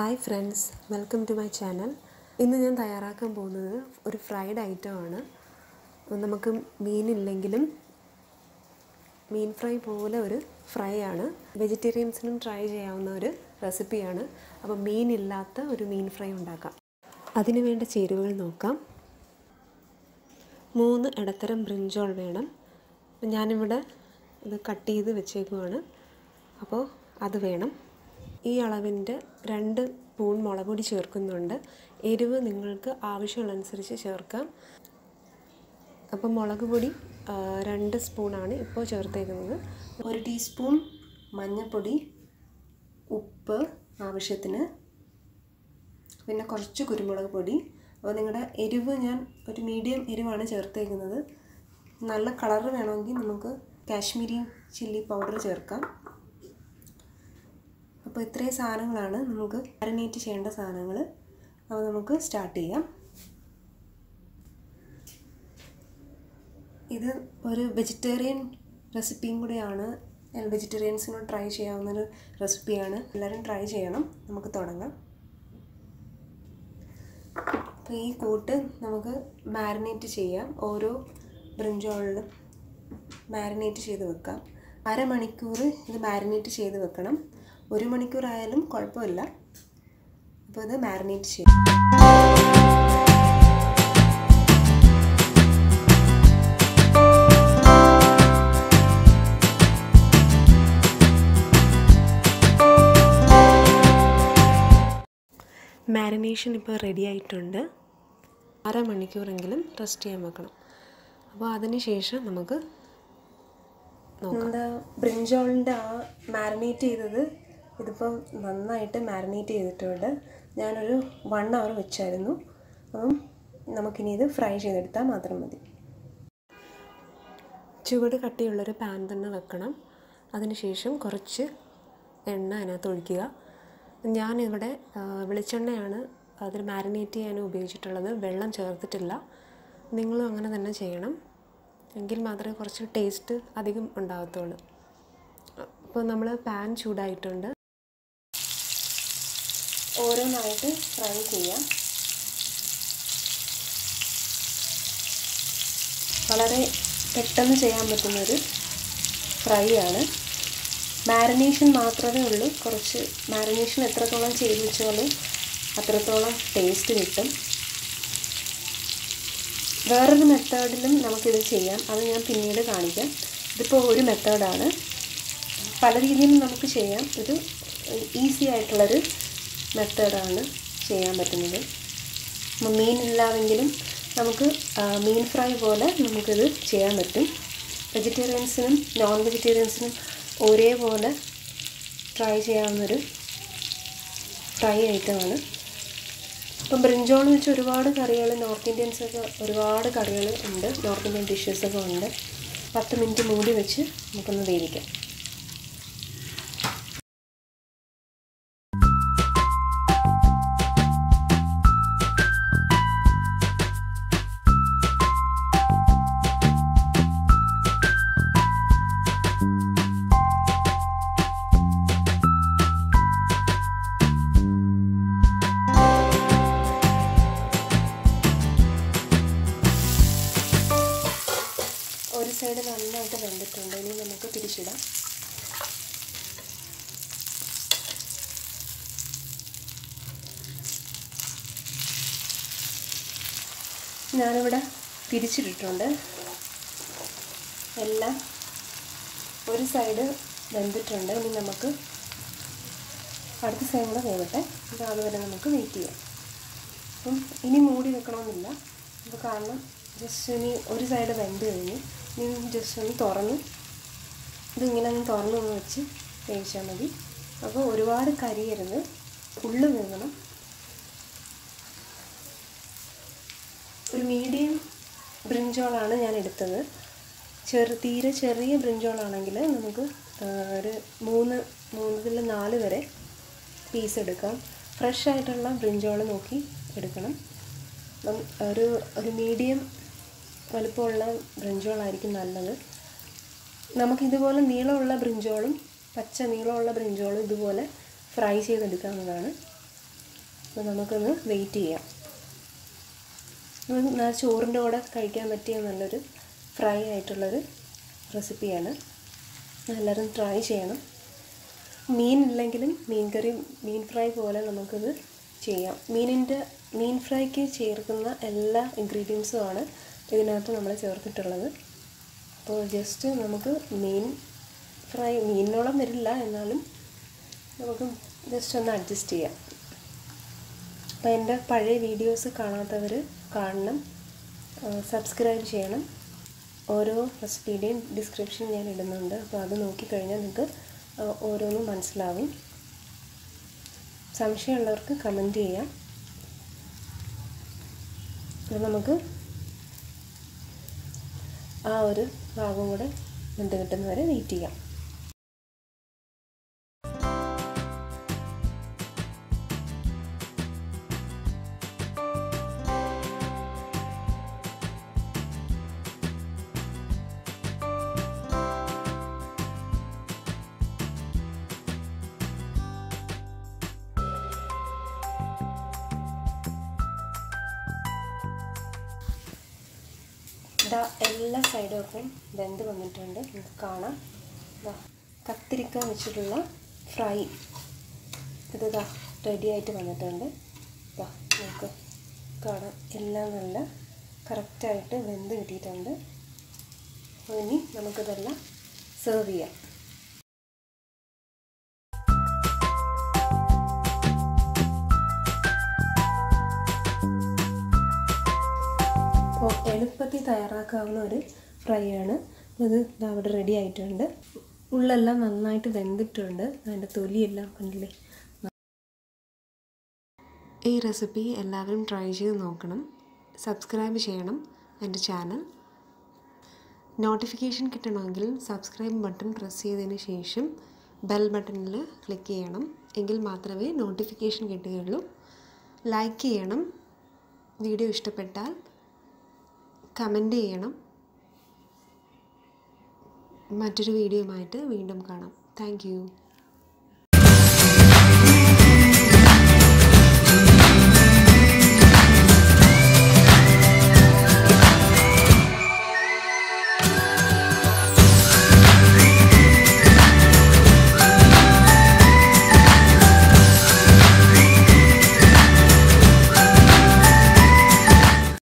hi friends welcome to my channel ഇന്ന് ഞാൻ തയ്യാറാക്കാൻ പോകുന്നത് ഒരു ഫ്രൈഡ് ഐറ്റമാണ് നമുക്ക് മീനില്ലെങ്കിലും മീൻ ഫ്രൈ പോലെ ഒരു ഫ്രൈ ആണ് വെജിറ്റേറിയൻസിനും ട്രൈ ചെയ്യാവുന്ന ഒരു റെസിപ്പിയാണ് അപ്പോൾ മീനില്ലാത്ത ഒരു മീൻ ഫ്രൈ ഉണ്ടാക്കാം അതിന് വേണ്ട ചേരുവകൾ നോക്കാം മൂന്ന് ഇടത്തരം ബ്രിഞ്ചോൾ വേണം ഞാനിവിടെ ഇത് കട്ട് ചെയ്ത് വെച്ചേക്കുവാണ് അപ്പോൾ അത് വേണം ഈ അളവിൻ്റെ രണ്ട് സ്പൂൺ മുളക് പൊടി ചേർക്കുന്നുണ്ട് എരിവ് നിങ്ങൾക്ക് ആവശ്യമുള്ളതനുസരിച്ച് ചേർക്കാം അപ്പം മുളക് പൊടി ആ, രണ്ട് സ്പൂണാണ് ഇപ്പോൾ ചേർത്തേക്കുന്നത് ഒരു ടീസ്പൂൺ മഞ്ഞൾപ്പൊടി ഉപ്പ് ആവശ്യത്തിന് പിന്നെ കുറച്ച് കുരുമുളക് പൊടി അപ്പോൾ നിങ്ങളുടെ എരിവ് ഞാൻ ഒരു മീഡിയം എരിവാണ് ചേർത്തേക്കുന്നത് നല്ല കളറ് വേണമെങ്കിൽ നമുക്ക് കാശ്മീരി ചില്ലി പൗഡർ ചേർക്കാം അപ്പോൾ ഇത്രയും സാധനങ്ങളാണ് നമുക്ക് മാരിനേറ്റ് ചെയ്യേണ്ട സാധനങ്ങൾ അപ്പോൾ നമുക്ക് സ്റ്റാർട്ട് ചെയ്യാം ഇത് ഒരു വെജിറ്റേറിയൻ റെസിപ്പിയും കൂടെയാണ് വെജിറ്റേറിയൻസിനോട് ട്രൈ ചെയ്യാവുന്നൊരു റെസിപ്പിയാണ് എല്ലാവരും ട്രൈ ചെയ്യണം നമുക്ക് തുടങ്ങാം അപ്പോൾ ഈ കൂട്ട് നമുക്ക് മാരിനേറ്റ് ചെയ്യാം ഓരോ ബ്രിഞ്ചോളിലും മാരിനേറ്റ് ചെയ്ത് വെക്കാം അരമണിക്കൂർ ഇത് മാരിനേറ്റ് ചെയ്ത് വെക്കണം ഒരു മണിക്കൂർ ആയാലും കുഴപ്പമില്ല അപ്പോൾ ഇത് മാരിനേറ്റ് ചെയ്യും മാരിനേഷൻ ഇപ്പോൾ റെഡി ആയിട്ടുണ്ട് അരമണിക്കൂറെങ്കിലും റെസ്റ്റ് ചെയ്യാൻ വെക്കണം അപ്പോൾ അതിന് ശേഷം നമുക്ക് നമ്മുടെ ബ്രിഞ്ചോളിൻ്റെ ആ മാരിനേറ്റ് ചെയ്തത് ഇതിപ്പം നന്നായിട്ട് മാരിനേറ്റ് ചെയ്തിട്ടുണ്ട് ഞാനൊരു വൺ അവർ വെച്ചായിരുന്നു അപ്പം നമുക്കിനി ഇത് ഫ്രൈ ചെയ്തെടുത്താൽ മാത്രം മതി ചുവട് കട്ടിയുള്ളൊരു പാൻ തന്നെ വെക്കണം അതിനുശേഷം കുറച്ച് എണ്ണ അതിനകത്ത് ഒഴിക്കുക ഞാനിവിടെ ആ, വെളിച്ചെണ്ണയാണ് അതിൽ മാരിനേറ്റ് ചെയ്യാൻ ഉപയോഗിച്ചിട്ടുള്ളത് വെള്ളം ചേർത്തിട്ടില്ല നിങ്ങളും അങ്ങനെ തന്നെ ചെയ്യണം എങ്കിൽ മാത്രമേ കുറച്ച് ടേസ്റ്റ് അധികം ഉണ്ടാകത്തുള്ളൂ അപ്പോൾ നമ്മൾ പാൻ ചൂടായിട്ടുണ്ട് ഓരോന്നായിട്ട് ഫ്രൈ ചെയ്യാം വളരെ പെട്ടെന്ന് ചെയ്യാൻ പറ്റുന്നൊരു ഫ്രൈ ആണ് മാരിനേഷൻ മാത്രമേ ഉള്ളൂ കുറച്ച് മാരിനേഷൻ എത്രത്തോളം ചെയ്ത് വെച്ചാലും അത്രത്തോളം ടേസ്റ്റ് കിട്ടും വേറൊരു മെത്തേഡിലും നമുക്കിത് ചെയ്യാം അത് ഞാൻ പിന്നീട് കാണിക്കാം ഇതിപ്പോൾ ഒരു മെത്തേഡാണ് പല രീതിയിലും നമുക്ക് ചെയ്യാം ഇത് ഈസി ആയിട്ടുള്ളൊരു മെത്തേഡാണ് ചെയ്യാൻ പറ്റുന്നത് അപ്പം മീനില്ലാതെങ്കിലും നമുക്ക് ആ, മീൻ ഫ്രൈ പോലെ നമുക്കിത് ചെയ്യാൻ പറ്റും വെജിറ്റേറിയൻസിനും നോൺ വെജിറ്റേറിയൻസിനും ഒരേപോലെ ട്രൈ ചെയ്യാവുന്നൊരു ഫ്രൈ ഐറ്റമാണ് ഇപ്പം ബ്രിഞ്ചോൾ വെച്ച് ഒരുപാട് കറികൾ നോർത്ത് ഇന്ത്യൻസൊക്കെ ഒരുപാട് കറികൾ ഉണ്ട് നോർത്ത് ഇന്ത്യൻ ഡിഷസൊക്കെ ഉണ്ട് പത്ത് മിനിറ്റ് മൂടി വെച്ച് നമുക്കൊന്ന് വേവിക്കാം ഒരു സൈഡ് നന്നായിട്ട് വെന്തിട്ടുണ്ട് ഇനി നമുക്ക് തിരിച്ചിടാം ഞാനിവിടെ തിരിച്ചിട്ടിട്ടുണ്ട് എല്ലാം ഒരു സൈഡ് വെന്തിട്ടുണ്ട് ഇനി നമുക്ക് അടുത്ത സൈഡ് കൂടെ വേവട്ടെ അപ്പോൾ അതുവരെ നമുക്ക് വെയിറ്റ് ചെയ്യാം അപ്പം ഇനി മൂടി വെക്കണമെന്നില്ല അപ്പോൾ കാരണം ജസ്റ്റ് ഇനി ഒരു സൈഡ് വെന്ത് കഴിഞ്ഞ് ഇനി ജസ്റ്റ് ഒന്ന് തുറന്ന് ഇതിങ്ങനെ ഒന്ന് തുറന്നൊന്ന് വെച്ച് വേവിച്ചാൽ മതി അപ്പോൾ ഒരുപാട് കരിയരുത് ഉള്ളു വേകണം ഒരു മീഡിയം ബ്രിഞ്ചോളാണ് ഞാൻ എടുത്തത് ചെറു തീരെ ചെറിയ ബ്രിഞ്ചോളാണെങ്കിൽ നമുക്ക് ആ, ഒരു മൂന്ന് മൂന്നിൽ നാല് വരെ പീസ് എടുക്കാം ഫ്രഷ് ആയിട്ടുള്ള ബ്രിഞ്ചോൾ നോക്കി എടുക്കണം അപ്പം ഒരു ഒരു മീഡിയം വലുപ്പമുള്ള ബ്രിഞ്ചോളായിരിക്കും നല്ലത് നമുക്കിതുപോലെ നീളമുള്ള ബ്രിഞ്ചോളും പച്ച നീളമുള്ള ബ്രിഞ്ചോളും ഇതുപോലെ ഫ്രൈ ചെയ്തെടുക്കാവുന്നതാണ് അപ്പോൾ നമുക്കൊന്ന് വെയിറ്റ് ചെയ്യാം ഇത് ചോറിൻ്റെ കൂടെ കഴിക്കാൻ പറ്റിയ നല്ലൊരു ഫ്രൈ ആയിട്ടുള്ളൊരു റെസിപ്പിയാണ് എല്ലാവരും ട്രൈ ചെയ്യണം മീൻ ഇല്ലെങ്കിലും മീൻ കറി മീൻ ഫ്രൈ പോലെ നമുക്കിത് ചെയ്യാം മീനിൻ്റെ മീൻ ഫ്രൈക്ക് ചേർക്കുന്ന എല്ലാ ഇൻഗ്രീഡിയൻസും ആണ് ഇതിനകത്ത് നമ്മൾ ചേർത്തിട്ടുള്ളത് അപ്പോൾ ജസ്റ്റ് നമുക്ക് മീൻ ഫ്രൈ മീനിനോളം വരില്ല എന്നാലും നമുക്ക് ജസ്റ്റ് ഒന്ന് അഡ്ജസ്റ്റ് ചെയ്യാം അപ്പോൾ എൻ്റെ പഴയ വീഡിയോസ് കാണാത്തവർ കാണണം സബ്സ്ക്രൈബ് ചെയ്യണം ഓരോ റെസിപ്പിയുടെയും ഡിസ്ക്രിപ്ഷൻ ഞാൻ ഇടുന്നുണ്ട് അപ്പോൾ അത് നോക്കിക്കഴിഞ്ഞാൽ നിങ്ങൾക്ക് ഓരോന്നും മനസ്സിലാവും സംശയമുള്ളവർക്ക് കമൻറ്റ് ചെയ്യാം അപ്പോൾ നമുക്ക് ആ ഒരു ഭാഗം കൂടെ വെന്ത് കിട്ടുന്നവരെ വെയിറ്റ് ചെയ്യാം ഇതാ എല്ലാ സൈഡും ഒക്കെ വെന്ത് വന്നിട്ടുണ്ട് നമുക്ക് കാണാം ഇതാ കത്തിരിക്ക വെച്ചിട്ടുള്ള ഫ്രൈ ഇത് ഇതാ റെഡി ആയിട്ട് വന്നിട്ടുണ്ട് ഇതാ നമുക്ക് കാണാം എല്ലാം നല്ല കറക്റ്റായിട്ട് വെന്ത് കിട്ടിയിട്ടുണ്ട് അപ്പോൾ ഇനി നമുക്കിതെല്ലാം സെർവ് ചെയ്യാം അപ്പോൾ എളുപ്പത്തിൽ തയ്യാറാക്കാവുന്ന ഒരു ഫ്രൈ ആണ് ഇത് അവിടെ റെഡി ആയിട്ടുണ്ട് ഉള്ളെല്ലാം നന്നായിട്ട് വെന്തിട്ടുണ്ട് അതിൻ്റെ തൊലിയെല്ലാം കണ്ടില്ലേ ഈ റെസിപ്പി എല്ലാവരും ട്രൈ ചെയ്ത് നോക്കണം സബ്സ്ക്രൈബ് ചെയ്യണം എൻ്റെ ചാനൽ നോട്ടിഫിക്കേഷൻ കിട്ടണമെങ്കിൽ സബ്സ്ക്രൈബ് ബട്ടൺ പ്രസ് ചെയ്തതിന് ശേഷം ബെൽ ബട്ടണിൽ ക്ലിക്ക് ചെയ്യണം എങ്കിൽ മാത്രമേ നോട്ടിഫിക്കേഷൻ കിട്ടുകയുള്ളൂ ലൈക്ക് ചെയ്യണം വീഡിയോ ഇഷ്ടപ്പെട്ടാൽ കമൻറ്റ് ചെയ്യണം മറ്റൊരു വീഡിയോയുമായിട്ട് വീണ്ടും കാണാം താങ്ക്